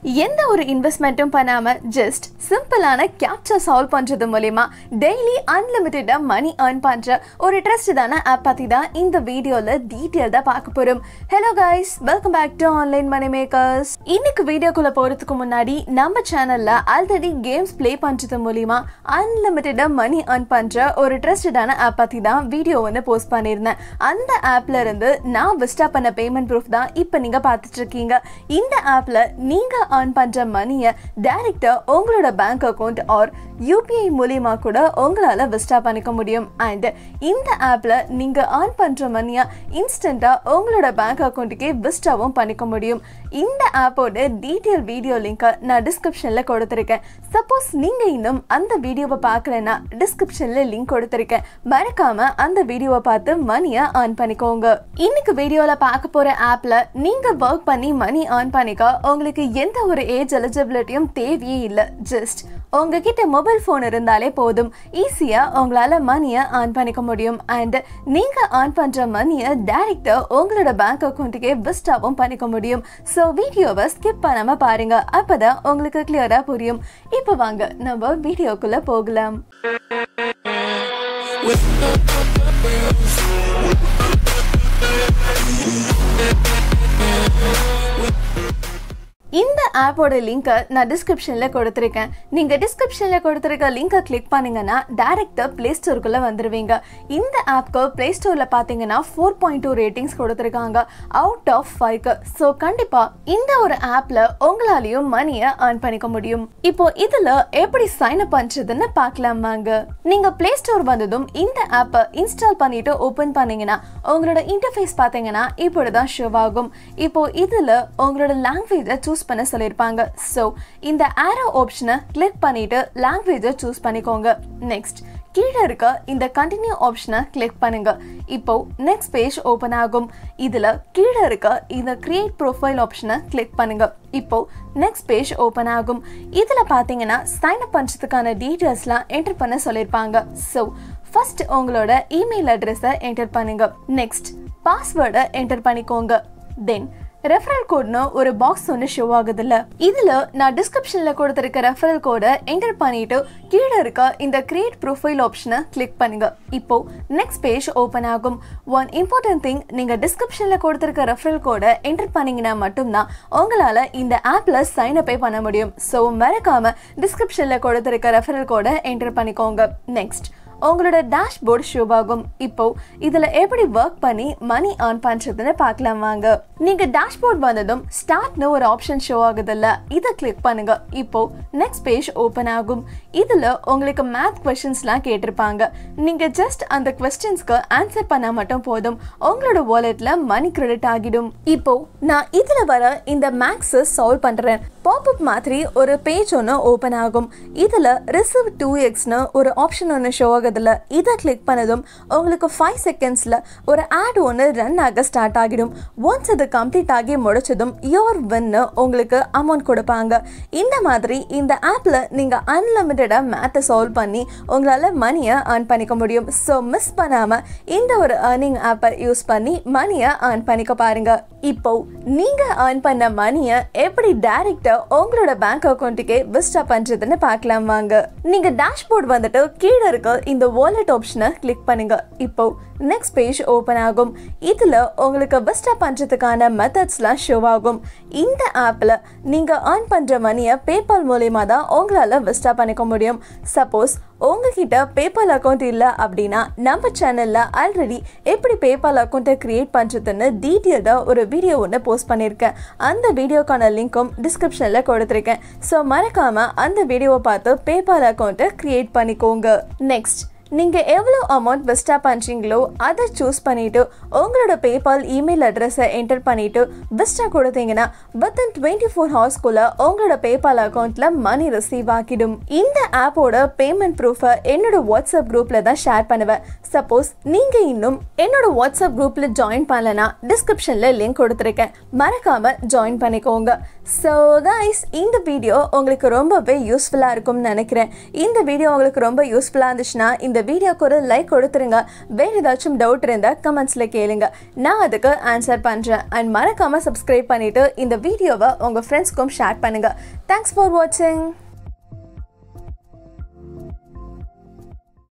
எந்த ஒரு இன்வெஸ்ட்மெண்ட்டும் பண்ணாம ஜஸ்ட் சிம்பிளான கேப்சர் சால்வ் பண்றது மூலியமா டெய்லி அன்லிமிட்டடா மணி earn பண்ற ஒரு ட்ரஸ்டான ஆப் பத்தி தான் இந்த வீடியோல டீட்டெயில்டா பார்க்க போறோம் hello guys welcome back to online money makers இன்னைக்கு வீடியோக்குள்ள போறதுக்கு முன்னாடி நம்ம சேனல்ல ஆல்ரெடி கேம்ஸ் ப்ளே பண்றது மூலியமா அன்லிமிட்டடா மணி earn பண்ற ஒரு ட்ரஸ்டடான ஆப் பத்தி தான் வீடியோ ஒன்று போஸ்ட் பண்ணியிருந்தேன் அந்த ஆப்ல இருந்து நான் விஸ்டா பண்ண பேமெண்ட் ப்ரூஃப் தான் இப்போ நீங்க பார்த்துட்டு இருக்கீங்க இந்த ஆப்ல நீங்க earn பண்ற மணியை டைரக்டா உங்களோட பேங்க் அக்கவுண்ட் ஆர் யூபிஐ மூலியமா கூட உங்களால விஸ்டா பண்ணிக்க முடியும் அண்ட் இந்த ஆப்ல நீங்க earn பண்ற மணியை இன்ஸ்டண்டா உங்களோட பேங்க் அக்கவுண்ட்டுக்கே விஸ்டாவும் பண்ணிக்க முடியும் இந்த ஆப்போட டீட்டெயில் வீடியோ லிங்கை நான் டிஸ்கிரிப்ஷன்ல கொடுத்துருக்கேன் சப்போஸ் நீங்க இன்னும் அந்த வீடியோவை பார்க்கலன்னா டிஸ்கிரிப்ஷன்ல லிங்க் கொடுத்துருக்கேன் மறக்காம அந்த வீடியோவை பார்த்து மணியை earn பண்ணிக்கோங்க இன்னைக்கு வீடியோல பார்க்க போற ஆப்ல நீங்க ஒர்க் பண்ணி மணி earn பண்ணிக்க உங்களுக்கு எந்த ஒரு ஏஜ் எலிஜிபிலிட்டியும் தேவையே இல்லை ஜஸ்ட் உங்ககிட்ட மொபைல் ஃபோன் இருந்தாலே போதும் ஈஸியா உங்களால மணியை earn பண்ணிக்க முடியும் அண்ட் நீங்க earn பண்ற மணியை டைரக்டா உங்களோட பேங்க் அக்கௌண்ட்டுக்கே விஸ்டாவும் பண்ணிக்க முடியும் ஸோ வீடியோவை ஸ்கிப் பண்ணாம பாருங்க அப்பதான் உங்களுக்கு கிளியரா புரியும் இப்போ வாங்க நம்ம வீடியோக்குள்ள போகலாம் இந்த ஆப்போட லிங்கை நான் டிஸ்கிரிப்ஷனில் கொடுத்துருக்கேன் நீங்கள் டிஸ்கிரிப்ஷனில் கொடுத்துருக்க லிங்கை கிளிக் பண்ணீங்கன்னா டேரெக்டாக ப்ளே ஸ்டோருக்குள்ளே வந்துடுவீங்க இந்த ஆப்க்கு ப்ளே ஸ்டோரில் பார்த்தீங்கன்னா ஃபோர் பாயிண்ட் டூ ரேட்டிங்ஸ் கொடுத்துருக்காங்க அவுட் ஆஃப் ஃபைவ்க்கு ஸோ கண்டிப்பாக இந்த ஒரு ஆப்பில் உங்களாலையும் மணியை earn பண்ணிக்க முடியும் இப்போ இதில் எப்படி சைன் அப் பண்ணுறதுன்னு பார்க்கலாம் வாங்க நீங்கள் ப்ளே ஸ்டோர் வந்ததும் இந்த ஆப்பை இன்ஸ்டால் பண்ணிட்டு ஓப்பன் பண்ணீங்கன்னா உங்களோட இன்டர்ஃபேஸ் பார்த்தீங்கன்னா இப்படி தான் ஷோ ஆகும் இப்போ இதில் உங்களோட லாங்குவேஜை சூஸ் பண்ண சொல்லியிருப்பாங்க ஸோ இந்த ஆரோ ஆப்ஷனை கிளிக் பண்ணிட்டு லாங்குவேஜை சூஸ் பண்ணிக்கோங்க நெக்ஸ்ட் கீழே இருக்க இந்த கண்டினியூ ஆப்ஷனை கிளிக் பண்ணுங்க இப்போ நெக்ஸ்ட் பேஜ் ஓப்பன் ஆகும் இதுல கீழே இருக்க இந்த கிரியேட் ப்ரொஃபைல் ஆப்ஷனை கிளிக் பண்ணுங்க இப்போ நெக்ஸ்ட் பேஜ் ஓப்பன் ஆகும் இதுல பாத்தீங்கன்னா சைன் அப் பண்றதுக்கான டீட்டெயில்ஸ்லாம் என்டர் பண்ண சொல்லியிருப்பாங்க ஸோ ஃபர்ஸ்ட் உங்களோட இமெயில் அட்ரஸை என்டர் பண்ணுங்க நெக்ஸ்ட் பாஸ்வேர்டை என்டர் பண்ணிக்கோங்க தென் ரெஃபரல் கோட்னு ஒரு பாக்ஸ் ஒன்று ஷோ ஆகுதுல்ல இதுல நான் டிஸ்கிரிப்ஷன்ல கொடுத்துருக்க ரெஃபரல் கோடை என்டர் பண்ணிட்டு கீழே இருக்க இந்த கிரியேட் ப்ரொஃபைல் ஆப்ஷனை கிளிக் பண்ணுங்க இப்போ நெக்ஸ்ட் பேஜ் ஓப்பன் ஆகும் ஒன் இம்பார்ட்டன்ட் திங் நீங்க டிஸ்கிரிப்ஷன்ல கொடுத்துருக்க ரெஃபரல் கோடை என்டர் பண்ணீங்கன்னா மட்டும்தான் உங்களால இந்த ஆப்ல சைன் அப்பே பண்ண முடியும் ஸோ மறக்காம டிஸ்கிரிப்ஷன்ல கொடுத்துருக்க ரெஃபரல் கோடை என்டர் பண்ணிக்கோங்க நெக்ஸ்ட் உங்களோட டேஷ்போர்ட் ஷோ ஆகும் இப்போ இதுல எப்படி ஒர்க் பண்ணி மணி earn பண்றதுன்னு பார்க்கலாம் வாங்க நீங்க டேஷ்போர்ட் வந்ததும் ஸ்டார்ட்னு ஒரு ஆப்ஷன் ஷோ ஆகுதுல்ல இதை கிளிக் பண்ணுங்க இப்போ நெக்ஸ்ட் பேஜ் ஓபன் ஆகும் இதுல உங்களுக்கு மேத் கொஸ்டின்ஸ்லாம் கேட்டிருப்பாங்க நீங்க ஜஸ்ட் அந்த கொஸ்டின்ஸ்க்கு ஆன்சர் பண்ணா மட்டும் போதும் உங்களோட வாலெட்ல மணி கிரெடிட் ஆகிடும் இப்போ நான் இதுல வர இந்த மேக்ஸை சால்வ் பண்றேன் பாப்அப் மாதிரி ஒரு பேஜ் ஒன்று ஓப்பன் ஆகும் இதுல ரிசீவ் டூ எக்ஸ்னு ஒரு ஆப்ஷன் ஒன்று ஷோ ஆகுதுல இதை கிளிக் பண்ணதும் உங்களுக்கு ஃபைவ் செகண்ட்ஸில் ஒரு ஆட் ஒன்று ரன் ஆக ஸ்டார்ட் ஆகிடும் ஒன்ஸ் அது கம்ப்ளீட் ஆகி முடிச்சதும் யோர் வின்னு உங்களுக்கு அமௌண்ட் கொடுப்பாங்க இந்த மாதிரி இந்த ஆப்பில் நீங்கள் அன்லிமிட்டடாக மேத்தை சால்வ் பண்ணி உங்களால் மணியை earn பண்ணிக்க முடியும் ஸோ மிஸ் பண்ணாமல் இந்த ஒரு ஏர்னிங் ஆப்பை யூஸ் பண்ணி மணியை earn பண்ணிக்க பாருங்க இப்போ நீங்கள் earn பண்ண மணியை எப்படி டைரக்டாக உங்களோட பேங்க் அக்கௌண்ட்டுக்கே விஸ்டா பண்ணுறதுன்னு பார்க்கலாம் வாங்க நீங்கள் டேஷ்போர்ட் வந்துட்டு கீழே இருக்க இந்த வாலெட் ஆப்ஷனை கிளிக் பண்ணுங்க இப்போ நெக்ஸ்ட் பேஜ் ஓப்பன் ஆகும் இதில் உங்களுக்கு விஸ்டா பண்ணுறதுக்கான மெத்தட்ஸ்லாம் ஷோ ஆகும் இந்த ஆப்பில் நீங்கள் earn பண்ணுற மணியை பேபால் மூலயமா தான் உங்களால் விஸ்டா பண்ணிக்க முடியும் சப்போஸ் உங்ககிட்ட பேபால் அக்கௌண்ட் இல்லை அப்படின்னா நம்ம சேனலில் ஆல்ரெடி எப்படி பேபால் அக்கௌண்ட்டை க்ரியேட் பண்ணுறதுன்னு டீட்டெயில்டாக ஒரு வீடியோ ஒன்று போஸ்ட் பண்ணியிருக்கேன் அந்த வீடியோக்கான லிங்க்கும் டிஸ்கிரிப்ஷனில் கொடுத்துருக்கேன் ஸோ மறக்காமல் அந்த வீடியோவை பார்த்து பேபால் அக்கௌண்ட்டை க்ரியேட் பண்ணிக்கோங்க நெக்ஸ்ட் நீங்கள் எவ்வளோ அமௌண்ட் பெஸ்ட்டாக பண்ணுறீங்களோ அதை சூஸ் பண்ணிவிட்டு உங்களோட பேபால் இமெயில் அட்ரஸை என்டர் பண்ணிவிட்டு பெஸ்ட்டாக கொடுத்தீங்கன்னா வித்தின் டுவெண்ட்டி ஃபோர் ஹவர்ஸ்க்குள்ளே உங்களோட பேபால் அக்கௌண்ட்டில் மணி ரிசீவ் ஆகிடும் இந்த ஆப்போட பேமெண்ட் ப்ரூஃபை என்னோட வாட்ஸ்அப் குரூப்பில் தான் ஷேர் பண்ணுவேன் சப்போஸ் நீங்கள் இன்னும் என்னோட வாட்ஸ்அப் குரூப்பில் ஜாயின் பண்ணலனா டிஸ்கிரிப்ஷனில் லிங்க் கொடுத்துருக்கேன் மறக்காமல் ஜாயின் பண்ணிக்கோங்க ஸோ கைஸ் இந்த வீடியோ உங்களுக்கு ரொம்பவே யூஸ்ஃபுல்லாக இருக்கும்னு நினைக்கிறேன் இந்த வீடியோ உங்களுக்கு ரொம்ப யூஸ்ஃபுல்லாக இருந்துச்சுன்னா இந்த இந்த வீடியோக்கு ஒரு லைக் கொடுத்துருங்க வேறு ஏதாச்சும் டவுட் இருந்தால் கமெண்ட்ஸில் கேளுங்க நான் அதுக்கு ஆன்சர் பண்ணுறேன் அண்ட் மறக்காமல் சப்ஸ்கிரைப் பண்ணிவிட்டு இந்த வீடியோவை உங்கள் ஃப்ரெண்ட்ஸ்க்கும் ஷேர் பண்ணுங்கள் தேங்க்ஸ் ஃபார் வாட்சிங்